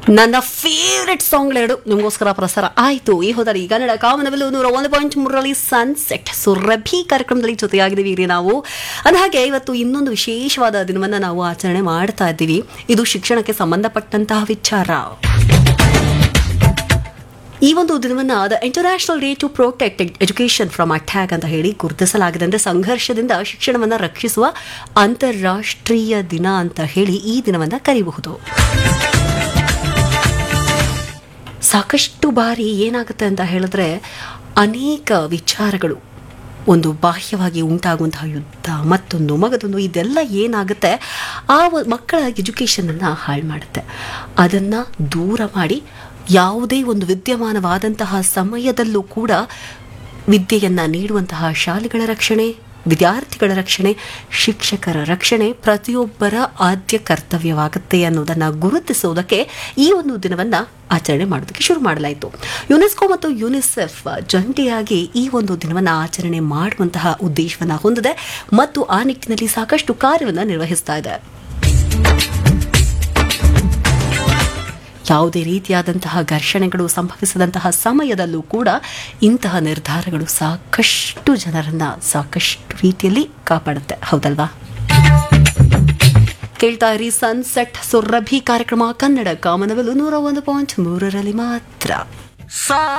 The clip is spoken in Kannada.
ನನ್ನ ಫೇವ್ರೆಟ್ ಸಾಂಗ್ಗಳೆರಡು ನಿಮಗೋಸ್ಕರ ಪ್ರಸಾರ ಆಯಿತು ಈ ಹೋದಲ್ಲಿ ಕನ್ನಡ ಕಾಮನವೆಲ್ಲ ನೂರ ಒಂದು ಪಾಯಿಂಟ್ ಮೂರರಲ್ಲಿ ಸನ್ಸೆಟ್ ಸುರಭಿ ಕಾರ್ಯಕ್ರಮದಲ್ಲಿ ಜೊತೆಯಾಗಿದ್ದೀವಿ ಇಲ್ಲಿ ನಾವು ಅಂದಹಾಗೆ ಇವತ್ತು ಇನ್ನೊಂದು ವಿಶೇಷವಾದ ದಿನವನ್ನು ನಾವು ಆಚರಣೆ ಮಾಡ್ತಾ ಇದ್ದೀವಿ ಇದು ಶಿಕ್ಷಣಕ್ಕೆ ಸಂಬಂಧಪಟ್ಟಂತಹ ವಿಚಾರ ಈ ಒಂದು ದಿನವನ್ನು the international day to protect education from attack ಅಂತ ಹೇಳಿ ಗುರುತಿಸಲಾಗಿದೆ ಅಂದರೆ ಸಂಘರ್ಷದಿಂದ ಶಿಕ್ಷಣವನ್ನು ರಕ್ಷಿಸುವ ಅಂತಾರಾಷ್ಟ್ರೀಯ ದಿನ ಅಂತ ಹೇಳಿ ಈ ದಿನವನ್ನು ಕರೆಯಬಹುದು ಸಾಕಷ್ಟು ಬಾರಿ ಏನಾಗುತ್ತೆ ಅಂತ ಹೇಳಿದ್ರೆ ಅನೇಕ ವಿಚಾರಗಳು ಒಂದು ಬಾಹ್ಯವಾಗಿ ಉಂಟಾಗುವಂತಹ ಯುದ್ಧ ಮತ್ತೊಂದು ಮಗದೊಂದು ಇದೆಲ್ಲ ಏನಾಗುತ್ತೆ ಆ ವ- ಮಕ್ಕಳ ಎಜುಕೇಷನನ್ನು ಹಾಳು ಮಾಡುತ್ತೆ ಅದನ್ನು ದೂರ ಮಾಡಿ ಯಾವುದೇ ಒಂದು ವಿದ್ಯಮಾನವಾದಂತಹ ಸಮಯದಲ್ಲೂ ಕೂಡ ವಿದ್ಯೆಯನ್ನು ನೀಡುವಂತಹ ಶಾಲೆಗಳ ರಕ್ಷಣೆ ವಿದ್ಯಾರ್ಥಿಗಳ ರಕ್ಷಣೆ ಶಿಕ್ಷಕರ ರಕ್ಷಣೆ ಪ್ರತಿಯೊಬ್ಬರ ಆದ್ಯ ಕರ್ತವ್ಯವಾಗುತ್ತೆ ಅನ್ನೋದನ್ನು ಗುರುತಿಸುವುದಕ್ಕೆ ಈ ಒಂದು ದಿನವನ್ನು ಆಚರಣೆ ಮಾಡೋದಕ್ಕೆ ಶುರು ಮಾಡಲಾಯಿತು ಯುನೆಸ್ಕೋ ಮತ್ತು ಯುನಿಸೆಫ್ ಜಂಟಿಯಾಗಿ ಈ ಒಂದು ದಿನವನ್ನು ಆಚರಣೆ ಮಾಡುವಂತಹ ಉದ್ದೇಶವನ್ನು ಹೊಂದಿದೆ ಮತ್ತು ಆ ನಿಟ್ಟಿನಲ್ಲಿ ಸಾಕಷ್ಟು ಕಾರ್ಯವನ್ನು ನಿರ್ವಹಿಸ್ತಾ ಇದೆ ಯಾವುದೇ ರೀತಿಯಾದಂತಹ ಘರ್ಷಣೆಗಳು ಸಂಭವಿಸದಂತಹ ಸಮಯದಲ್ಲೂ ಕೂಡ ಇಂತಹ ನಿರ್ಧಾರಗಳು ಸಾಕಷ್ಟು ಜನರನ್ನ ಸಾಕಷ್ಟು ರೀತಿಯಲ್ಲಿ ಕಾಪಾಡುತ್ತೆ ಹೌದಲ್ವಾ ಕೇಳ್ತಾ ಇರಿ ಸನ್ಸೆಟ್ ಸುರಭಿ ಕಾರ್ಯಕ್ರಮ ಕನ್ನಡ ಕಾಮನವೆಲು ನೂರ ಒಂದು ಪಾಯಿಂಟ್ ಮೂರರಲ್ಲಿ ಮಾತ್ರ